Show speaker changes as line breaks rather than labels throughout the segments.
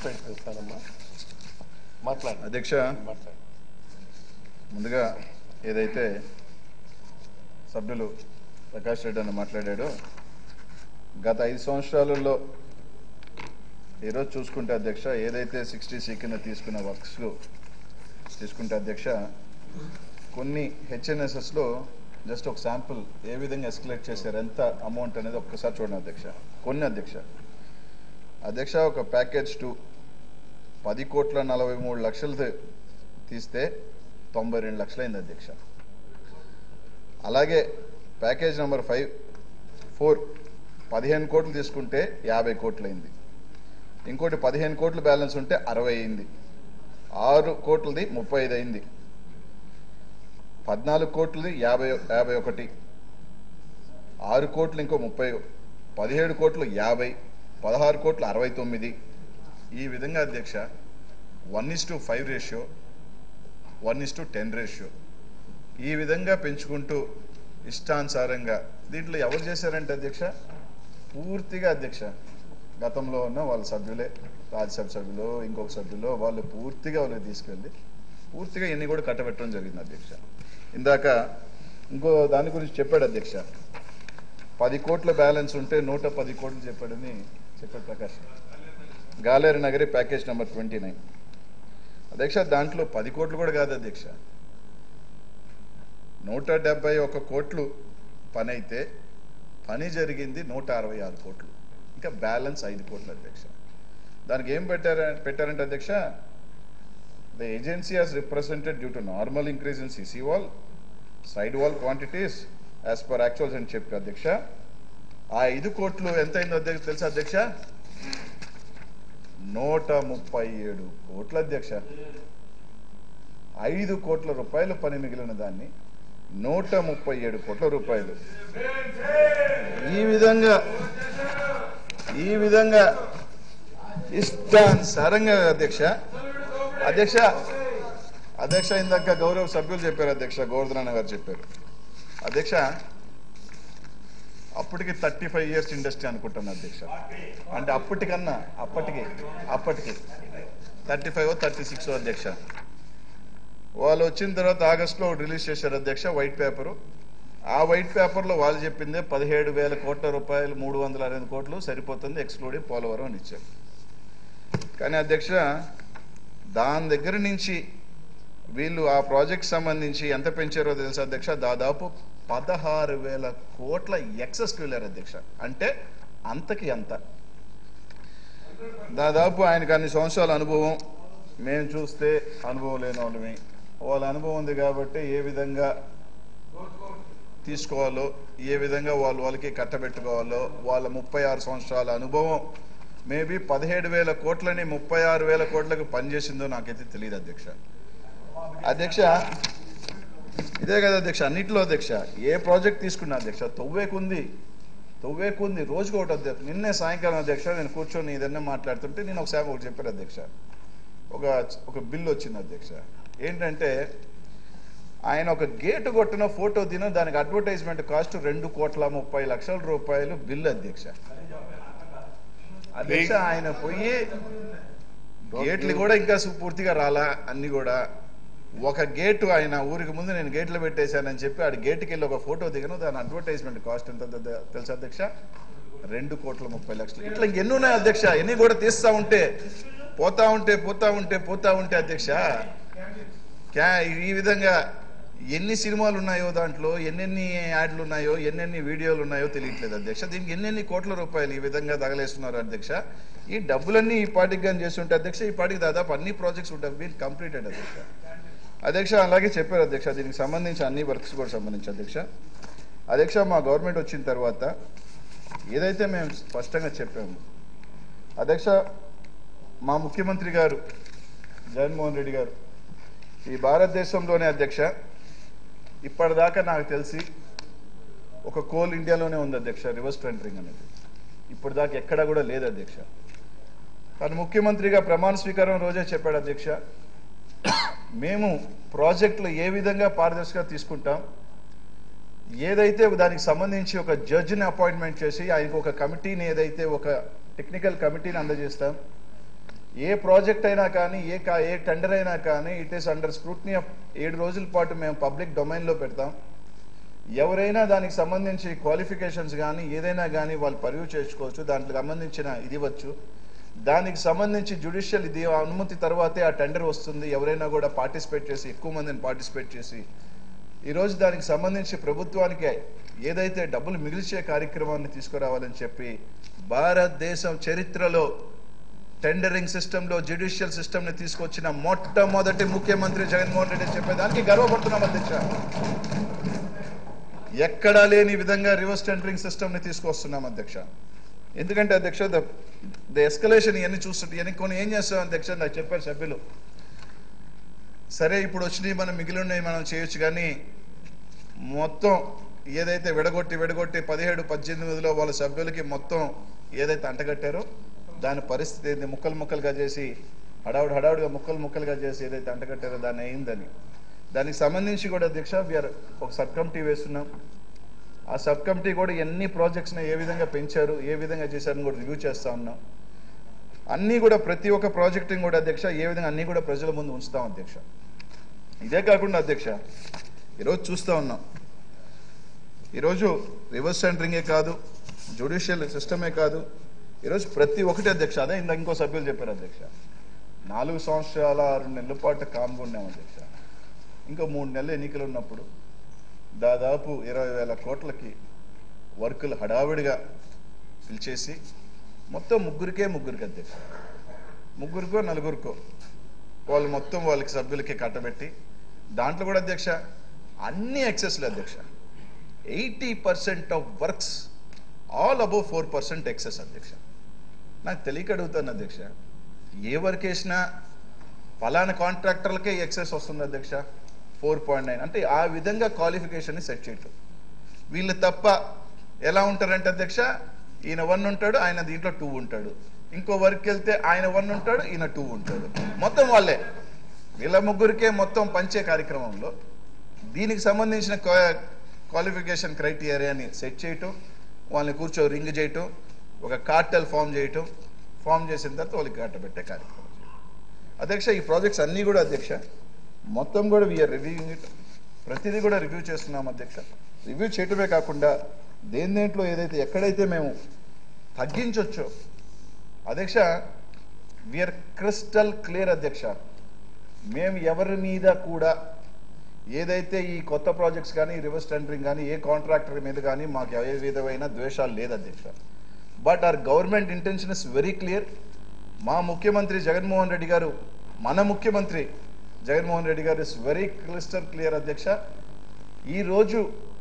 ప్రయత్నిస్తానమ్మా మాట్లాడు
అధ్యక్ష
మాట్లాడు
ముందుగా ఏదైతే సభ్యులు ప్రకాష్ రెడ్డి అని మాట్లాడాడో గత ఐదు సంవత్సరాలలో ఈరోజు చూసుకుంటే అధ్యక్ష ఏదైతే సిక్స్టీ సి కింద తీసుకున్న వర్క్స్ తీసుకుంటే అధ్యక్ష కొన్ని హెచ్ఎన్ఎస్ఎస్లో జస్ట్ ఒక శాంపుల్ ఏ విధంగా ఎస్కలేట్ చేశారు ఎంత అమౌంట్ అనేది ఒక్కసారి చూడండి అధ్యక్ష కొన్ని అధ్యక్ష అధ్యక్ష ఒక ప్యాకేజ్ టూ పది కోట్ల నలభై మూడు లక్షలు తీస్తే తొంభై రెండు లక్షలైంది అధ్యక్ష అలాగే ప్యాకేజ్ నెంబర్ ఫైవ్ ఫోర్ పదిహేను కోట్లు తీసుకుంటే యాభై కోట్లయింది ఇంకోటి పదిహేను కోట్లు బ్యాలెన్స్ ఉంటే అరవై అయింది ఆరు కోట్లది ముప్పై ఐదు అయింది పద్నాలుగు కోట్లది యాభై యాభై ఒకటి ఆరు కోట్లు ఇంకో ముప్పై పదిహేడు కోట్లు యాభై పదహారు కోట్లు అరవై తొమ్మిది ఈ విధంగా అధ్యక్ష one is to five ratio one is to ten ratio ఈ విధంగా పెంచుకుంటూ ఇష్టానుసారంగా దీంట్లో ఎవరు చేశారంటే అధ్యక్ష పూర్తిగా అధ్యక్ష గతంలో ఉన్న వాళ్ళ సభ్యులే రాజ్యసభ సభ్యులు ఇంకొక సభ్యులు వాళ్ళు పూర్తిగా వాళ్ళకి తీసుకెళ్ళి పూర్తిగా ఇన్ని కూడా కట్టబెట్టడం జరిగింది అధ్యక్ష ఇందాక ఇంకో దాని గురించి చెప్పాడు అధ్యక్ష పది కోట్ల బ్యాలెన్స్ ఉంటే నూట పది కోట్లు చెప్పాడని చెప్పాడు Prakash Galeru Nagari package number twenty nine అధ్యక్ష దాంట్లో పది కోట్లు కూడా కాదు అధ్యక్ష నూట డెబ్బై ఒక కోట్లు పని అయితే పని జరిగింది నూట అరవై ఆరు కోట్లు ఇంకా బ్యాలెన్స్ ఐదు కోట్లు అధ్యక్ష దానికి ఏం పెట్టార పెట్టారంటే అధ్యక్ష the agency has represented due to normal increase in CC wall side wall quantities as per actuals అని చెప్పి అధ్యక్ష ఆ ఐదు కోట్లు ఎంత అయిందో అధ్యక్ష తెలుసా అధ్యక్ష నూట ముప్పై ఏడు కోట్ల అధ్యక్ష ఐదు కోట్ల రూపాయలు పని మిగిలిన దాన్ని నూట ముప్పై ఏడు కోట్ల రూపాయలు ఈ విధంగా ఈ విధంగా ఇష్టానుసారంగా అధ్యక్ష అధ్యక్ష అధ్యక్ష ఇందాక గౌరవ సభ్యులు చెప్పారు అధ్యక్ష గోవర్ధన గారు చెప్పారు అధ్యక్ష అప్పటికి థర్టీ ఫైవ్ ఇయర్స్ ఇండస్ట్రీ అనుకుంటాను అధ్యక్ష అంటే అప్పటికన్నా అప్పటికి అప్పటికి థర్టీ ఫైవ్ థర్టీ సిక్స్ అధ్యక్ష వాళ్ళు వచ్చిన తర్వాత ఆగస్టులో రిలీజ్ చేశారు అధ్యక్ష వైట్ పేపరు ఆ వైట్ పేపర్లో వాళ్ళు చెప్పిందే పదిహేడు వేల కోట్ల రూపాయలు మూడు వందల అరవై కోట్లు సరిపోతుంది ఎక్స్క్లూడింగ్ పోలవరం అని ఇచ్చారు కానీ అధ్యక్ష దాని దగ్గర నుంచి వీళ్ళు ఆ ప్రాజెక్ట్ సంబంధించి ఎంత పెంచారో తెలుసా అధ్యక్ష దాదాపు పదహారు వేల కోట్ల ఎక్సెస్కి వెళ్ళారు అధ్యక్ష అంటే అంతకి అంత దాదాపు ఆయనకు అన్ని సంవత్సరాల అనుభవం మేము చూస్తే అనుభవం లేని వాళ్ళమి వాళ్ళ అనుభవం ఉంది కాబట్టి ఏ విధంగా తీసుకోవాలో ఏ విధంగా వాళ్ళు వాళ్ళకి కట్టబెట్టుకోవాలో వాళ్ళ ముప్పై ఆరు సంవత్సరాల అనుభవం మేబీ పదిహేడు వేల కోట్లని ముప్పై ఆరు వేల కోట్లకు పనిచేసిందో నాకైతే తెలియదు అధ్యక్ష అధ్యక్ష ఇదే కదా అధ్యక్ష అన్నిట్లో అధ్యక్ష ఏ ప్రాజెక్ట్ తీసుకున్నా అధ్యక్ష తొవ్వేకుంది తొవ్వేకుంది రోజుకు ఒకటి అధ్యక్ష నిన్నే సాయంకాలం అధ్యక్ష నేను కూర్చొని ఏదన్నా మాట్లాడుతుంటే నేను ఒకసారి ఒకటి చెప్పాను అధ్యక్ష ఒక ఒక బిల్ వచ్చింది అధ్యక్ష ఏంటంటే ఆయన ఒక గేటు కొట్టిన ఫోటో దిన దానికి అడ్వర్టైజ్మెంట్ కాస్ట్ రెండు కోట్ల ముప్పై లక్షల రూపాయలు బిల్ అధ్యక్ష అధ్యక్ష ఆయన పోయి గేట్లు కూడా ఇంకా సు- పూర్తిగా రాలా అన్ని కూడా ఒక గేటు ఆయన ఊరికి ముందు నేను గేట్లు పెట్టేశానని చెప్పి ఆడ గేటుకి వెళ్ళి ఒక ఫోటో దిగను దాని అడ్వర్టైజ్మెంట్ కాస్ట్ ఎంత ద- తెలుసా అధ్యక్ష రెండు కోట్ల ముప్పై లక్షలు ఇట్లా ఎన్ని ఉన్నాయి అధ్యక్ష ఎన్ని కూడా తీస్తా ఉంటే పోతా ఉంటే పోతా ఉంటే పోతా ఉంటే అధ్యక్ష క్యా ఈ విధంగా ఎన్ని సినిమాలు ఉన్నాయో దాంట్లో ఎన్నెన్ని యాడ్లు ఉన్నాయో ఎన్నెన్ని వీడియోలు ఉన్నాయో తెలియట్లేదు అధ్యక్ష దీనికి ఎన్నెన్ని కోట్ల రూపాయలు ఈ విధంగా తగలేస్తున్నారు అధ్యక్ష ఈ డబ్బులన్నీ ఈ పార్టీకి కానీ చేస్తుంటే అధ్యక్ష ఈ పార్టీకి దాదాపు అన్ని ప్రాజెక్ట్స్ వుడ్ బీన్ కంప్లీటెడ్ అధ్యక్ష అధ్యక్ష అలాగే చెప్పారు అధ్యక్ష దీనికి సంబంధించి అన్ని వర్క్స్ కూడా సంబంధించి అధ్యక్ష అధ్యక్ష మా గవర్నమెంట్ వచ్చిన తర్వాత ఏదైతే మేము స్పష్టంగా చెప్పాము అధ్యక్ష మా ముఖ్యమంత్రి గారు జగన్మోహన్ రెడ్డి గారు ఈ భారతదేశంలోనే అధ్యక్ష ఇప్పటిదాకా నాకు తెలిసి ఒక కోల్ ఇండియాలోనే ఉంది అధ్యక్ష రివర్స్ టెండరింగ్ అనేది ఇప్పటిదాకా ఎక్కడా కూడా లేదు అధ్యక్ష తను ముఖ్యమంత్రిగా ప్రమాణ స్వీకారం రోజే చెప్పాడు అధ్యక్ష మేము ప్రాజెక్టులు ఏ విధంగా పారదర్శకంగా తీసుకుంటాం ఏదైతే దానికి సంబంధించి ఒక జడ్జిని అపాయింట్మెంట్ చేసి ఆయనకు ఒక కమిటీని ఏదైతే ఒక టెక్నికల్ కమిటీని అందజేస్తాం ఏ ప్రాజెక్ట్ అయినా కానీ ఏ కా ఏ టెండర్ అయినా కానీ it is under scrutiny of ఏడు రోజుల పాటు మేము పబ్లిక్ డొమైన్లో పెడతాం ఎవరైనా దానికి సంబంధించి క్వాలిఫికేషన్స్ కానీ ఏదైనా కానీ వాళ్ళు పర్యూ చేసుకోవచ్చు దానికి సంబంధించిన ఇది ఇవ్వచ్చు దానికి సంబంధించి జ్యుడిషియల్ ఇది అనుమతి తర్వాతే ఆ టెండర్ వస్తుంది ఎవరైనా కూడా పార్టిసిపేట్ చేసి ఎక్కువ మందిని పార్టిసిపేట్ చేసి ఈరోజు దానికి సంబంధించి ప్రభుత్వానికి ఏదైతే డబ్బులు మిగిల్చే కార్యక్రమాన్ని తీసుకురావాలని చెప్పి భారతదేశం చరిత్రలో టెండరింగ్ సిస్టంలో జ్యుడిషియల్ సిస్టమ్ని తీసుకొచ్చిన మొట్టమొదటి ముఖ్యమంత్రి జగన్మోహన్ రెడ్డి అని చెప్పేదానికి గర్వపడుతున్నాం అధ్యక్ష ఎక్కడా లేని విధంగా రివర్స్ టెండరింగ్ సిస్టమ్ని తీసుకొస్తున్నాం అధ్యక్ష ఎందుకంటే అధ్యక్ష ద ద ఎస్కలేషన్ ఇవన్నీ చూస్తుంటే ఇవన్నీ కొన్ని ఏం చేస్తాం అధ్యక్ష నాకు చెప్పారు సభ్యులు సరే ఇప్పుడు వచ్చినవి మనం మిగిలి ఉన్నాయి మనం చేయొచ్చు కానీ మొత్తం ఏదైతే విడగొట్టి విడగొట్టి పదిహేడు పద్దెనిమిదిలో వాళ్ళ సభ్యులకి మొత్తం ఏదైతే అంటగట్టారో దాని పరిస్థితి ఏంది ముక్కలు ముక్కలుగా చేసి హడావుడు హడావుడిగా ముక్కలు ముక్కలుగా చేసి ఏదైతే అంటగట్టారో దాన్ని అయిందని దానికి సంబంధించి కూడా అధ్యక్ష వీఆర్ ఒక సబ్ కమిటీ వేస్తున్నాం ఆ సబ్ కమిటీ కూడా ఎన్ని ప్రాజెక్ట్స్ని ఏ విధంగా పెంచారు ఏ విధంగా చేశారని కూడా రివ్యూ చేస్తా ఉన్నాం అన్నీ కూడా ప్రతి ఒక్క ప్రాజెక్టుని కూడా అధ్యక్ష ఏ విధంగా అన్నీ కూడా ప్రజల ముందు ఉంచుతాం అధ్యక్ష ఇదే కాకుండా అధ్యక్ష ఈరోజు చూస్తూ ఉన్నాం ఈరోజు రివర్స్ సెంటరింగే కాదు జ్యుడిషియల్ సిస్టమే కాదు ఈరోజు ప్రతి ఒక్కటి అధ్యక్ష అదే ఇందా ఇంకో సభ్యులు చెప్పారు అధ్యక్ష నాలుగు సంవత్సరాల ఆరు నెలల పాటు కామ్గా ఉన్నాం అధ్యక్ష ఇంకా మూడు నెలలు ఎన్నికలు ఉన్నప్పుడు దాదాపు ఇరవై వేల కోట్లకి వర్కులు హడావిడిగా పిలిచేసి మొత్తం ముగ్గురికే ముగ్గురికి అధ్యక్ష ముగ్గురికో నలుగురికో వాళ్ళు మొత్తం వాళ్ళకి సభ్యులకి కట్టబెట్టి దాంట్లో కూడా అధ్యక్ష అన్ని ఎక్సెస్లు అధ్యక్ష eighty percent of works all above four percent excess అధ్యక్ష నాకు తెలియక అడుగుతాను అధ్యక్ష ఏ వర్క్ వేసినా ఫలానా కాంట్రాక్టర్లకే ఎక్సెస్ వస్తుంది అధ్యక్ష ఫోర్ పాయింట్ నైన్ అంటే ఆ విధంగా క్వాలిఫికేషన్ని సెట్ చేయటం వీళ్ళు తప్ప ఎలా ఉంటారంటే అధ్యక్ష ఈయన వన్ ఉంటాడు ఆయన దీంట్లో టూ ఉంటాడు ఇంకో వర్క్ వెళ్తే ఆయన వన్ ఉంటాడు ఈయన టూ ఉంటాడు మొత్తం వాళ్ళే వీళ్ళ ముగ్గురికే మొత్తం పంచే కార్యక్రమంలో దీనికి సంబంధించిన క్వాలిఫికేషన్ క్రైటీరియాని సెట్ చేయటం వాళ్ళని కూర్చో రింగ్ చేయటం ఒక కార్టెల్ ఫామ్ చేయటం ఫామ్ చేసిన తర్వాత వాళ్ళకి కట్టబెట్టే కార్యక్రమం అధ్యక్ష ఈ ప్రాజెక్ట్స్ అన్నీ కూడా అధ్యక్ష మొత్తం కూడా వీఆర్ రివ్యూయింగ్ ఇట్ ప్రతిదీ కూడా రివ్యూ చేస్తున్నాం అధ్యక్ష రివ్యూ చేయటమే కాకుండా దేని దేంట్లో ఏదైతే ఎక్కడైతే మేము తగ్గించవచ్చో అధ్యక్ష వీఆర్ క్రిస్టల్ క్లియర్ అధ్యక్ష మేము ఎవరి మీద కూడా ఏదైతే ఈ కొత్త ప్రాజెక్ట్స్ కానీ రివర్స్ టెండరింగ్ కానీ ఏ కాంట్రాక్టర్ మీద కానీ మాకు ఏ విధమైన ద్వేషాలు లేదు అధ్యక్ష but our government intention is very clear మా ముఖ్యమంత్రి జగన్మోహన్ రెడ్డి గారు మన ముఖ్యమంత్రి జగన్మోహన్ రెడ్డి గారు ఇస్ వెరీ క్లిస్టర్ క్లియర్ అధ్యక్ష ఈరోజు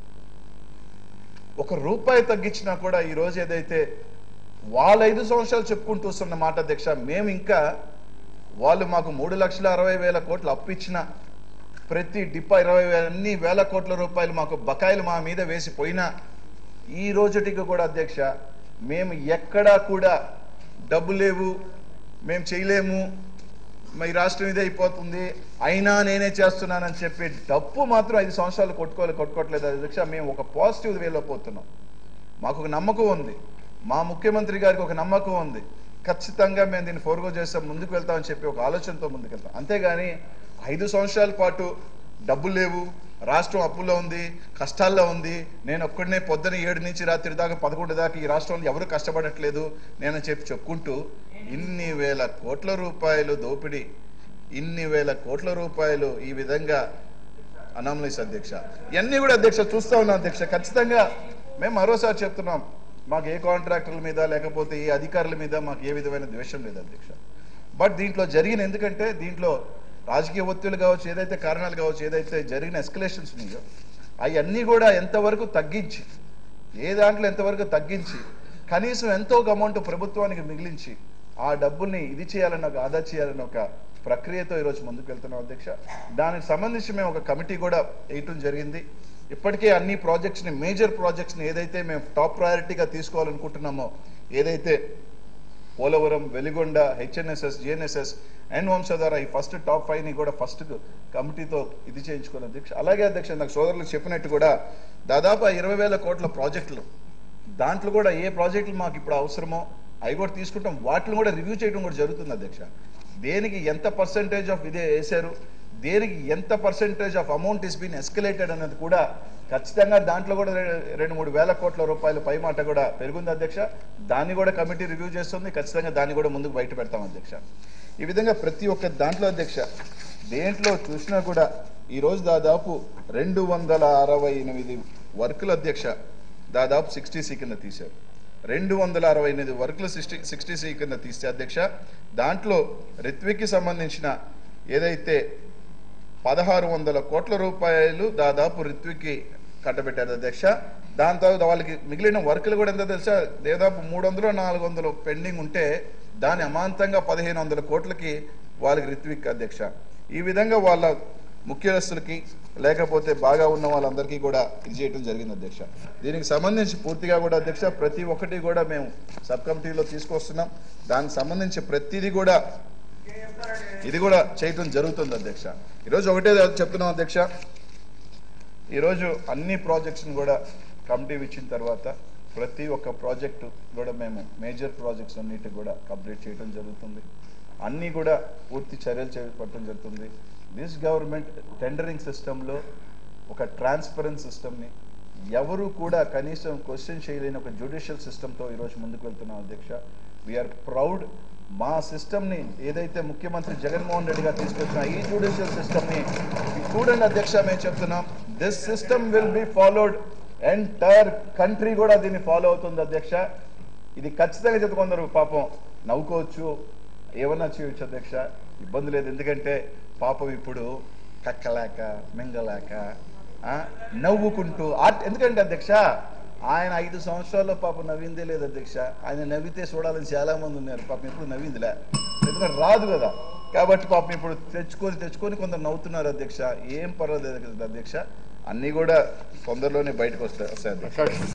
ఒక రూపాయి తగ్గించినా కూడా ఈ రోజు ఏదైతే వాళ్ళ ఐదు సంవత్సరాలు చెప్పుకుంటూ వస్తున్న మాట అధ్యక్ష మేము ఇంకా వాళ్ళు మాకు మూడు లక్షల అరవై వేల కోట్లు అప్పిచ్చిన ప్రతి డిపా ఇరవై వేల అన్ని వేల కోట్ల రూపాయలు మాకు బకాయిలు మా మీద వేసిపోయినా ఈ రోజుటికి కూడా అధ్యక్ష మేము ఎక్కడా కూడా డబ్బు లేవు మేము చేయలేము మా ఈ రాష్ట్రం ఇదే అయిపోతుంది అయినా నేనే చేస్తున్నానని చెప్పి డబ్బు మాత్రం ఐదు సంవత్సరాలు కొట్టుకోవాలి కొట్టుకోవట్లేదు అధ్యక్ష మేము ఒక పాజిటివ్ వేలో పోతున్నాం మాకు ఒక నమ్మకం ఉంది మా ముఖ్యమంత్రి గారికి ఒక నమ్మకం ఉంది ఖచ్చితంగా మేము దీన్ని ఫోర్గో చేస్తాం ముందుకు వెళ్తామని చెప్పి ఒక ఆలోచనతో ముందుకు వెళ్తాం అంతేగాని ఐదు సంవత్సరాల పాటు డబ్బులు లేవు రాష్ట్రం అప్పుల్లో ఉంది కష్టాల్లో ఉంది నేను ఒక్కడనే పొద్దున ఏడు నుంచి రాత్రి దాకా పదకొండు దాకా ఈ రాష్ట్రంలో ఎవరు కష్టపడట్లేదు నేను చెప్పి చెప్పుకుంటూ ఇన్ని వేల కోట్ల రూపాయలు దోపిడీ ఇన్ని వేల కోట్ల రూపాయలు ఈ విధంగా అనామలీస్ అధ్యక్ష ఇవన్నీ కూడా అధ్యక్ష చూస్తా ఉన్నాం అధ్యక్ష ఖచ్చితంగా మేము మరోసారి చెప్తున్నాం మాకు ఏ కాంట్రాక్టర్ల మీద లేకపోతే ఏ అధికారుల మీద మాకు ఏ విధమైన ద్వేషం లేదు అధ్యక్ష బట్ దీంట్లో జరిగిన ఎందుకంటే దీంట్లో రాజకీయ ఒత్తిళ్లు కావచ్చు ఏదైతే కారణాలు కావచ్చు ఏదైతే జరిగిన ఎస్కలేషన్స్ ఉన్నాయో అవన్నీ కూడా ఎంతవరకు తగ్గించి ఏ దాంట్లో ఎంతవరకు తగ్గించి కనీసం ఎంతో ఒక అమౌంట్ ప్రభుత్వానికి మిగిలించి ఆ డబ్బుల్ని ఇది చేయాలన్న ఒక ఆదా చేయాలన్న ఒక ప్రక్రియతో ఈరోజు ముందుకు వెళ్తున్నాం అధ్యక్ష దానికి సంబంధించి మేము ఒక కమిటీ కూడా వేయటం జరిగింది ఇప్పటికే అన్ని ప్రాజెక్ట్స్ని మేజర్ ప్రాజెక్ట్స్ని ఏదైతే మేము టాప్ ప్రయారిటీగా తీసుకోవాలనుకుంటున్నామో ఏదైతే Polavaram Veligonda HNSS GNSS and Vamsadhara ఈ ఫస్ట్ టాప్ ఫైవ్ ని కూడా ఫస్ట్ కమిటీతో ఇది చేయించుకోవాలి అధ్యక్ష అలాగే అధ్యక్ష నాకు సోదరులకు చెప్పినట్టు కూడా దాదాపు ఆ ఇరవై వేల కోట్ల ప్రాజెక్టులు దాంట్లో కూడా ఏ ప్రాజెక్టులు మాకు ఇప్పుడు అవసరమో అవి కూడా తీసుకుంటాం వాటిని కూడా రివ్యూ చేయడం కూడా జరుగుతుంది అధ్యక్ష దేనికి ఎంత పర్సెంటేజ్ ఆఫ్ ఇదే వేశారు దేనికి ఎంత percentage of amount is been escalated అన్నది కూడా ఖచ్చితంగా దాంట్లో కూడా రె- రెండు మూడు వేల కోట్ల రూపాయలు పై మాట కూడా పెరుగుంది అధ్యక్ష దాన్ని కూడా కమిటీ రివ్యూ చేస్తుంది ఖచ్చితంగా దాన్ని కూడా ముందుకు బయట పెడతాం అధ్యక్ష ఈ విధంగా ప్రతి ఒక్క దాంట్లో అధ్యక్ష దేంట్లో చూసినా కూడా ఈరోజు దాదాపు రెండు వందల అరవై ఎనిమిది వర్కుల అధ్యక్ష దాదాపు సిక్స్టీ సి కింద తీశారు రెండు వందల అరవై ఎనిమిది వర్కులు సిక్స్టీ సిక్స్టీ సి కింద తీస్తే అధ్యక్ష దాంట్లో రిత్విక్కి సంబంధించిన ఏదైతే పదహారు వందల కోట్ల రూపాయలు దాదాపు రిత్విక్కి కట్టబెట్టారు అధ్యక్ష దాని తర్వాత వాళ్ళకి మిగిలిన వర్కులు కూడా ఎంత తెలుసా దాదాపు మూడు వందలు నాలుగు వందలు పెండింగ్ ఉంటే దాని అమాంతంగా పదిహేను వందల కోట్లకి వాళ్ళకి రిత్విక్ అధ్యక్ష ఈ విధంగా వాళ్ళ ముఖ్యస్తులకి లేకపోతే బాగా ఉన్న వాళ్ళందరికీ కూడా ఇది చేయడం జరిగింది అధ్యక్ష దీనికి సంబంధించి పూర్తిగా కూడా అధ్యక్ష ప్రతి ఒక్కటి కూడా మేము సబ్ కమిటీలో తీసుకొస్తున్నాం దానికి సంబంధించి ప్రతిదీ కూడా ఇది కూడా చేయటం జరుగుతుంది అధ్యక్ష ఈరోజు ఒకటే చెప్తున్నాం అధ్యక్ష ఈరోజు అన్ని ప్రాజెక్ట్స్ని కూడా కమిటీ ఇచ్చిన తర్వాత ప్రతి ఒక్క ప్రాజెక్టు కూడా మేము మేజర్ ప్రాజెక్ట్స్ అన్నిటి కూడా కంప్లీట్ చేయడం జరుగుతుంది అన్నీ కూడా పూర్తి చర్యలు చేపట్టడం జరుగుతుంది దిస్ గవర్నమెంట్ టెండరింగ్ సిస్టంలో ఒక ట్రాన్స్పరెంట్ సిస్టమ్ని ఎవరు కూడా కనీసం క్వశ్చన్ చేయలేని ఒక జ్యుడిషియల్ సిస్టంతో ఈరోజు ముందుకు వెళ్తున్నాం అధ్యక్ష వీఆర్ ప్రౌడ్ మా సిస్టమ్ని ఏదైతే ముఖ్యమంత్రి జగన్మోహన్ రెడ్డి గారు తీసుకొచ్చిన ఈ జ్యుడిషియల్ సిస్టమ్ని చూడండి అధ్యక్ష మేము చెప్తున్నాం this system will be followed entire country కూడా దీన్ని ఫాలో అవుతుంది అధ్యక్ష ఇది ఖచ్చితంగా చెప్పుకుందరు పాపం నవ్వుకోవచ్చు ఏమన్నా చేయొచ్చు అధ్యక్ష ఇబ్బంది లేదు ఎందుకంటే పాపం ఇప్పుడు కక్కలేక మింగలేక ఆ, నవ్వుకుంటూ ఆర్ట్ ఎందుకంటే అధ్యక్ష ఆయన ఐదు సంవత్సరాల్లో పాపం నవ్విందే లేదు అధ్యక్ష ఆయన నవ్వితే చూడాలని చాలా మంది ఉన్నారు పాపం ఎప్పుడు నవ్విందిలే ఎందుకంటే రాదు కదా కాబట్టి పాపం ఇప్పుడు తెచ్చుకొని తెచ్చుకొని కొందరు నవ్వుతున్నారు అధ్యక్ష ఏం పర్వాలేదు అధ్యక్ష అన్నీ కూడా తొందరలోనే బయటకు వస్తాయి వస్తాయి అధ్యక్ష